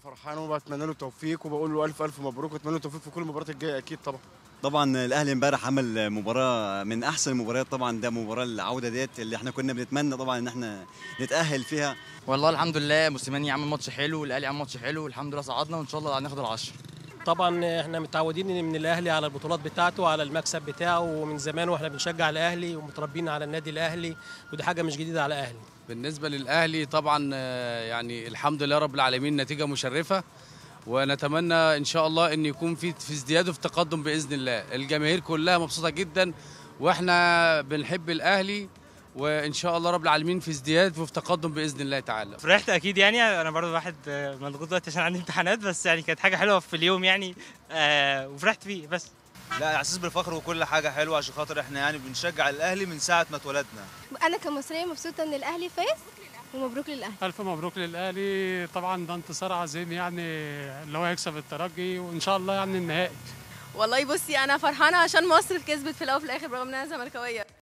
فرحان وبتمنى له التوفيق وبقول له الف الف مبروك واتمنى له التوفيق في كل المباريات الجايه اكيد طبعا طبعا الاهلي امبارح عمل مباراه من احسن المباريات طبعا ده مباراه العوده ديت اللي احنا كنا بنتمنى طبعا ان احنا نتاهل فيها والله الحمد لله موسيماني عمل ماتش حلو والاهلي عمل ماتش حلو والحمد لله صعدنا وان شاء الله هناخد العشرة طبعا احنا متعودين من الاهلي على البطولات بتاعته على المكسب بتاعه ومن زمان واحنا بنشجع الاهلي ومتربيين على النادي الاهلي ودي حاجه مش جديده على الاهلي بالنسبة للأهلي طبعا آه، يعني الحمد لله رب العالمين نتيجة مشرفة ونتمنى إن شاء الله إن يكون في في ازدياد وفي تقدم بإذن الله الجماهير كلها مبسوطة جدا وإحنا بنحب الأهلي وإن شاء الله رب العالمين في ازدياد وفي تقدم بإذن الله تعالى فرحت اكيد يعني انا برضو واحد آه، مضغوط دلوقتي عشان عندي امتحانات بس يعني كانت حاجه حلوه في اليوم يعني آه وفرحت فيه بس لا احساس بالفخر وكل حاجه حلوه عشان خاطر احنا يعني بنشجع الاهلي من ساعه ما اتولدنا انا كمصريه مبسوطه ان الاهلي فاز ومبروك للاهلي ألف مبروك للأهلي طبعا ده انتصار عظيم يعني اللي هو يكسب الترجي وإن شاء الله يعني النهائي والله بصي انا فرحانه عشان مصر كسبت في الاول وفي الاخر برغم انها زملكاويه